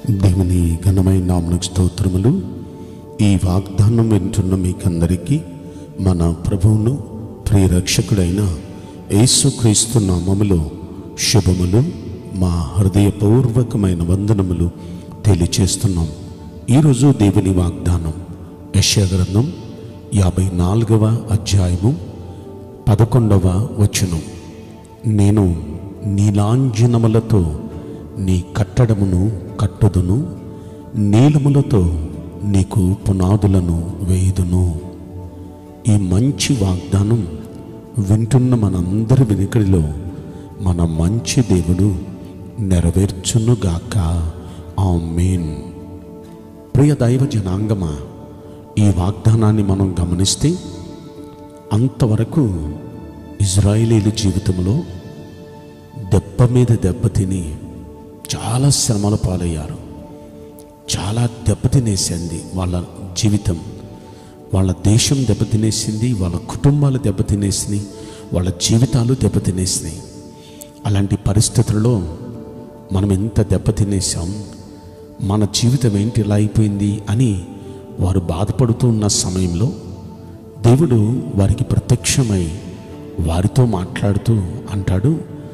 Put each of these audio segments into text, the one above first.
దేవుని ఘనమైన నామకు స్తోత్రములు ఈ వాగ్దానం వింటున్న మీకందరికీ మన ప్రభువును ప్రియరక్షకుడైన యేసుక్రీస్తు నామములో శుభములు మా హృదయపూర్వకమైన వందనములు తెలియచేస్తున్నాం ఈరోజు దేవుని వాగ్దానం యశగ్రంథం యాభై నాలుగవ అధ్యాయము పదకొండవ వచనం నేను నీలాంజనములతో నీ కట్టడమును కట్టుదును నీలములతో నీకు పునాదులను వేయుదును ఈ మంచి వాగ్దానం వింటున్న మనందరి వెనుకడిలో మన మంచి దేవుడు నెరవేర్చునుగాక ఆమేన్ ప్రియ దైవ జనాంగమా ఈ వాగ్దానాన్ని మనం గమనిస్తే అంతవరకు ఇజ్రాయేలీల జీవితంలో దెబ్బ మీద దెబ్బ తిని చాలా శ్రమల పాలయ్యారు చాలా దెబ్బతినేసింది వాళ్ళ జీవితం వాళ్ళ దేశం దెబ్బతినేసింది వాళ్ళ కుటుంబాలు దెబ్బతినేసినాయి వాళ్ళ జీవితాలు దెబ్బతినేసినాయి అలాంటి పరిస్థితుల్లో మనం ఎంత దెబ్బతినేసాం మన జీవితం ఏంటి ఇలా అయిపోయింది అని వారు బాధపడుతూ ఉన్న సమయంలో దేవుడు వారికి ప్రత్యక్షమై వారితో మాట్లాడుతూ అంటాడు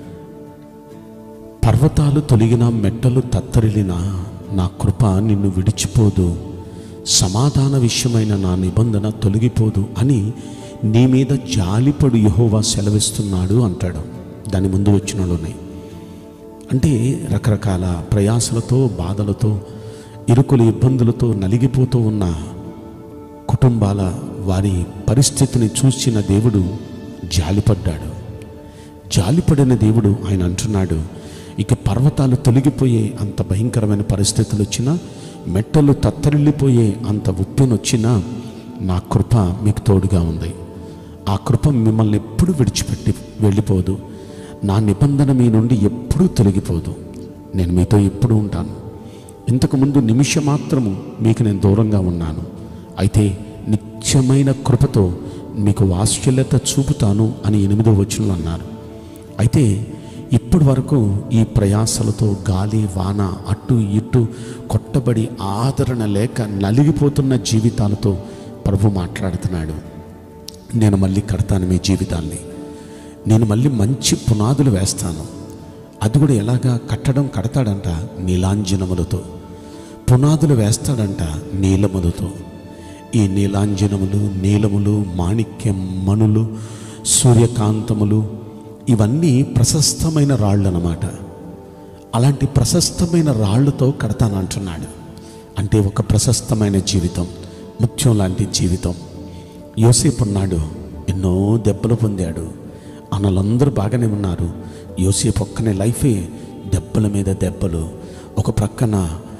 పర్వతాలు తొలగిన మెట్టలు తత్తరిలిన నా కృప నిన్ను విడిచిపోదు సమాధాన విషయమైన నా నిబంధన తొలగిపోదు అని నీ మీద జాలిపడు యహోవా సెలవిస్తున్నాడు అంటాడు దాని ముందు వచ్చినలోనే అంటే రకరకాల ప్రయాసలతో బాధలతో ఇరుకుల ఇబ్బందులతో నలిగిపోతూ ఉన్న కుటుంబాల వారి పరిస్థితిని చూసిన దేవుడు జాలిపడ్డాడు జాలిపడిన దేవుడు ఆయన అంటున్నాడు ఇక పర్వతాలు తొలగిపోయే అంత భయంకరమైన పరిస్థితులు వచ్చినా మెట్టలు తత్తరిల్లిపోయే అంత ఉప్పెనొచ్చినా నా కృప మీకు తోడుగా ఉంది ఆ కృప మిమ్మల్ని ఎప్పుడు విడిచిపెట్టి వెళ్ళిపోదు నా నిబంధన మీ నుండి ఎప్పుడూ తొలగిపోదు నేను మీతో ఎప్పుడు ఉంటాను ఇంతకుముందు నిమిషం మాత్రము మీకు నేను దూరంగా ఉన్నాను అయితే నిత్యమైన కృపతో మీకు వాత్సల్యత చూపుతాను అని ఎనిమిదో వచనంలో అన్నారు అయితే ఇప్పటి వరకు ఈ ప్రయాసలతో గాలి వాన అటు ఇటు కొట్టబడి ఆదరణ లేక నలిగిపోతున్న జీవితాలతో ప్రభు మాట్లాడుతున్నాడు నేను మళ్ళీ కడతాను మీ జీవితాన్ని నేను మళ్ళీ మంచి పునాదులు వేస్తాను అది కూడా ఎలాగా కట్టడం కడతాడంట నీలాంజనములతో పునాదులు వేస్తాడంట నీలములతో ఈ నీలాంజనములు నీలములు మాణిక్యం మణులు సూర్యకాంతములు ఇవన్నీ ప్రశస్తమైన రాళ్ళు అన్నమాట అలాంటి ప్రశస్తమైన రాళ్లతో కడతానంటున్నాడు అంటే ఒక ప్రశస్తమైన జీవితం ముత్యం లాంటి జీవితం యోసేపు ఉన్నాడు ఎన్నో దెబ్బలు పొందాడు అన్నలందరూ బాగానే ఉన్నారు యోసేపు ఒక్కనే లైఫే దెబ్బల మీద దెబ్బలు ఒక ప్రక్కన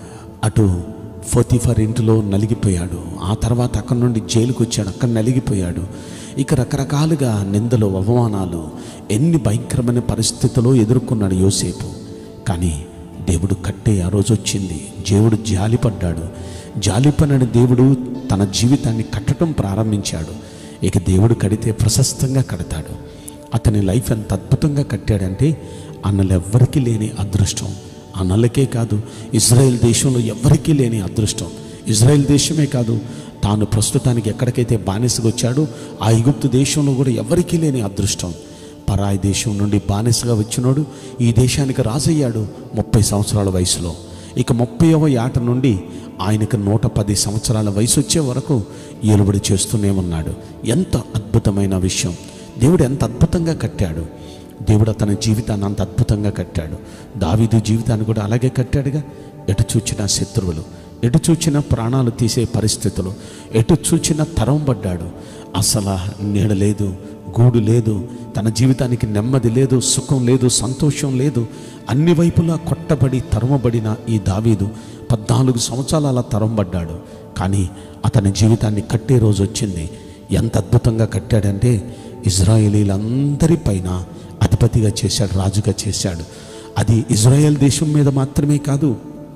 అటు ఫోతిఫర్ ఇంటిలో నలిగిపోయాడు ఆ తర్వాత అక్కడి నుండి జైలుకు వచ్చాడు అక్కడ నలిగిపోయాడు ఇక రకరకాలుగా నిందలు అవమానాలు ఎన్ని భయంకరమైన పరిస్థితుల్లో ఎదుర్కొన్నాడు యోసేపు కానీ దేవుడు కట్టే ఆ రోజు వచ్చింది దేవుడు జాలిపడ్డాడు జాలిపడిన దేవుడు తన జీవితాన్ని కట్టడం ప్రారంభించాడు ఇక దేవుడు కడితే ప్రశస్తంగా కడతాడు అతని లైఫ్ ఎంత అద్భుతంగా కట్టాడంటే అన్నలు ఎవ్వరికీ లేని అదృష్టం అన్నలకే కాదు ఇజ్రాయెల్ దేశంలో ఎవ్వరికీ లేని అదృష్టం ఇజ్రాయెల్ దేశమే కాదు తాను ప్రస్తుతానికి ఎక్కడికైతే బానిసగా వచ్చాడో ఆ ఐగుప్తు దేశంలో కూడా ఎవరికీ లేని అదృష్టం పరాయి దేశం నుండి బానిసగా వచ్చినోడు ఈ దేశానికి రాజయ్యాడు ముప్పై సంవత్సరాల వయసులో ఇక ముప్పైవ ఏట నుండి ఆయనకు నూట పది సంవత్సరాల వయసు వచ్చే వరకు ఏలుబడి చేస్తూనే ఉన్నాడు ఎంత అద్భుతమైన విషయం దేవుడు ఎంత అద్భుతంగా కట్టాడు దేవుడు అతని జీవితాన్ని అంత అద్భుతంగా కట్టాడు దావీదు జీవితాన్ని కూడా అలాగే కట్టాడుగా ఎటు చూచిన శత్రువులు ఎటు చూచిన ప్రాణాలు తీసే పరిస్థితులు ఎటు చూచిన తరం పడ్డాడు అసలు నీడ లేదు గూడు లేదు తన జీవితానికి నెమ్మది లేదు సుఖం లేదు సంతోషం లేదు అన్ని వైపులా కొట్టబడి తరమబడిన ఈ దావీదు పద్నాలుగు సంవత్సరాలు అలా తరంబడ్డాడు కానీ అతని జీవితాన్ని కట్టే రోజు వచ్చింది ఎంత అద్భుతంగా కట్టాడంటే ఇజ్రాయేలీలందరిపైన అధిపతిగా చేశాడు రాజుగా చేశాడు అది ఇజ్రాయెల్ దేశం మీద మాత్రమే కాదు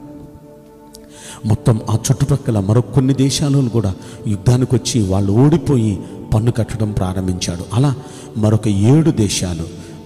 మొత్తం ఆ చుట్టుపక్కల మరో కొన్ని దేశాలను కూడా యుద్ధానికి వచ్చి వాళ్ళు ఓడిపోయి పన్ను కట్టడం ప్రారంభించాడు అలా మరొక ఏడు దేశాలు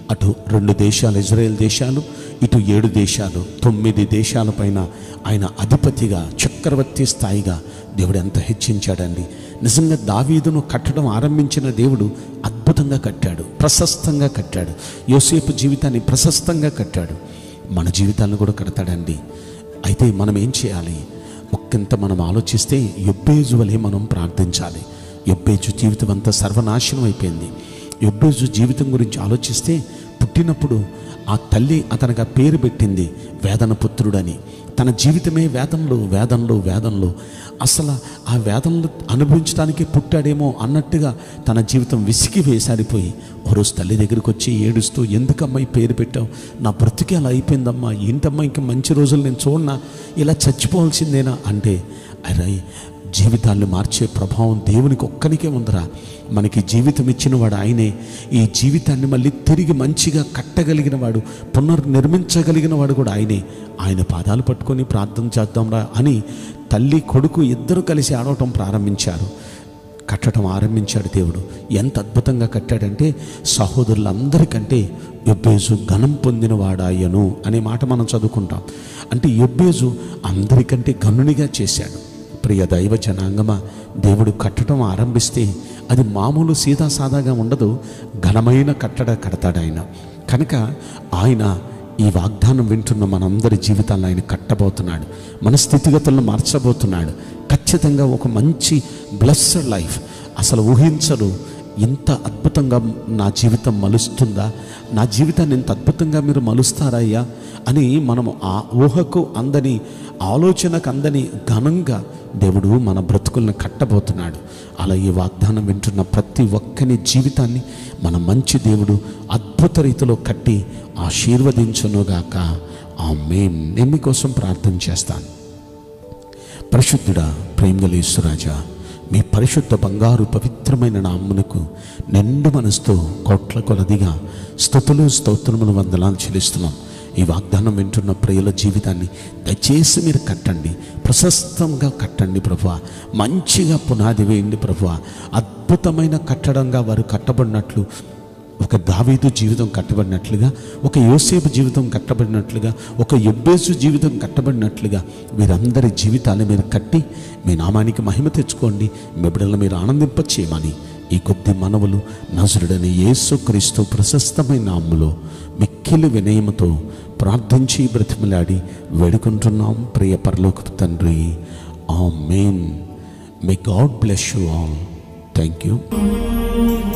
అటు రెండు దేశాలు ఇజ్రాయెల్ దేశాలు ఇటు ఏడు దేశాలు తొమ్మిది దేశాలపైన ఆయన అధిపతిగా చక్రవర్తి స్థాయిగా దేవుడు ఎంత హెచ్చించాడండి నిజంగా దావీదును కట్టడం ఆరంభించిన దేవుడు అద్భుతంగా కట్టాడు ప్రశస్తంగా కట్టాడు యోసేపు జీవితాన్ని ప్రశస్తంగా కట్టాడు మన జీవితాలను కూడా కడతాడండి అయితే మనం ఏం చేయాలి ఒక్కంత మనం ఆలోచిస్తే యొబ్బేజు వలె మనం ప్రార్థించాలి యొబ్బేజు జీవితం అంతా సర్వనాశనం అయిపోయింది యొబ్బేజు జీవితం గురించి ఆలోచిస్తే పుట్టినప్పుడు ఆ తల్లి అతనికి ఆ పేరు పెట్టింది వేదన పుత్రుడని తన జీవితమే వేదంలో వేదంలో వేదంలో అసలు ఆ వేదంలో అనుభవించడానికి పుట్టాడేమో అన్నట్టుగా తన జీవితం విసిగి వేసారిపోయి ఓ రోజు తల్లి దగ్గరికి వచ్చి ఏడుస్తూ ఎందుకమ్మా ఈ పేరు పెట్టావు నా బ్రతికే అలా అయిపోయిందమ్మా ఏంటమ్మా ఇంకా మంచి రోజులు నేను చూడనా ఇలా చచ్చిపోవాల్సిందేనా అంటే అరే జీవితాన్ని మార్చే ప్రభావం దేవునికి ఒక్కనికే ఉందిరా మనకి జీవితం ఇచ్చిన వాడు ఆయనే ఈ జీవితాన్ని మళ్ళీ తిరిగి మంచిగా కట్టగలిగిన వాడు పునర్నిర్మించగలిగిన వాడు కూడా ఆయనే ఆయన పాదాలు పట్టుకొని ప్రార్థన చేద్దాంరా అని తల్లి కొడుకు ఇద్దరు కలిసి ఆడవటం ప్రారంభించారు కట్టడం ఆరంభించాడు దేవుడు ఎంత అద్భుతంగా కట్టాడంటే సహోదరులందరికంటే యొబ్బేజు ఘనం పొందినవాడాయను అనే మాట మనం చదువుకుంటాం అంటే యొబ్బేజు అందరికంటే గనునిగా చేశాడు ప్రియ దైవ జనాంగమా దేవుడు కట్టడం ఆరంభిస్తే అది మామూలు సీదాసాదాగా ఉండదు ఘనమైన కట్టడ కడతాడు ఆయన కనుక ఆయన ఈ వాగ్దానం వింటున్న మనందరి జీవితాలను ఆయన కట్టబోతున్నాడు మన స్థితిగతులను మార్చబోతున్నాడు ఖచ్చితంగా ఒక మంచి బ్లెస్సడ్ లైఫ్ అసలు ఊహించరు ఇంత అద్భుతంగా నా జీవితం మలుస్తుందా నా జీవితాన్ని ఇంత అద్భుతంగా మీరు మలుస్తారయ్యా అని మనము ఆ ఊహకు అందని ఆలోచనకు అందని ఘనంగా దేవుడు మన బ్రతుకులను కట్టబోతున్నాడు అలా ఈ వాగ్దానం వింటున్న ప్రతి ఒక్కని జీవితాన్ని మన మంచి దేవుడు అద్భుత రీతిలో కట్టి ఆశీర్వదించునుగాక ఆ మేం నేను మీకోసం ప్రార్థన చేస్తాను పరిశుద్ధుడా ప్రేమగలేశ్వరాజా మీ పరిశుద్ధ బంగారు పవిత్రమైన నామ్మునకు నిండు మనసుతో కోట్ల కొలదిగా స్థుతులు స్తోత్రములు వందనాలు చెల్లిస్తున్నాం ఈ వాగ్దానం వింటున్న ప్రియుల జీవితాన్ని దయచేసి మీరు కట్టండి ప్రశస్తంగా కట్టండి ప్రభు మంచిగా పునాది వేయండి ప్రభు అద్భుతమైన కట్టడంగా వారు కట్టబడినట్లు ఒక దావీదు జీవితం కట్టబడినట్లుగా ఒక యోసేపు జీవితం కట్టబడినట్లుగా ఒక యొబ్బేసు జీవితం కట్టబడినట్లుగా వీరందరి జీవితాన్ని మీరు కట్టి మీ నామానికి మహిమ తెచ్చుకోండి మీ బిడ్డలను మీరు ఆనందింప చేయమని ఈ కొద్ది మనవులు నజరుడని యేసు క్రీస్తు ప్రశస్తమైన నామ్ములో మిక్కిలి వినయముతో ప్రార్థించి బ్రతిమలాడి వేడుకుంటున్నాం ప్రియ పరలోకపు తండ్రి amen may God bless you all thank you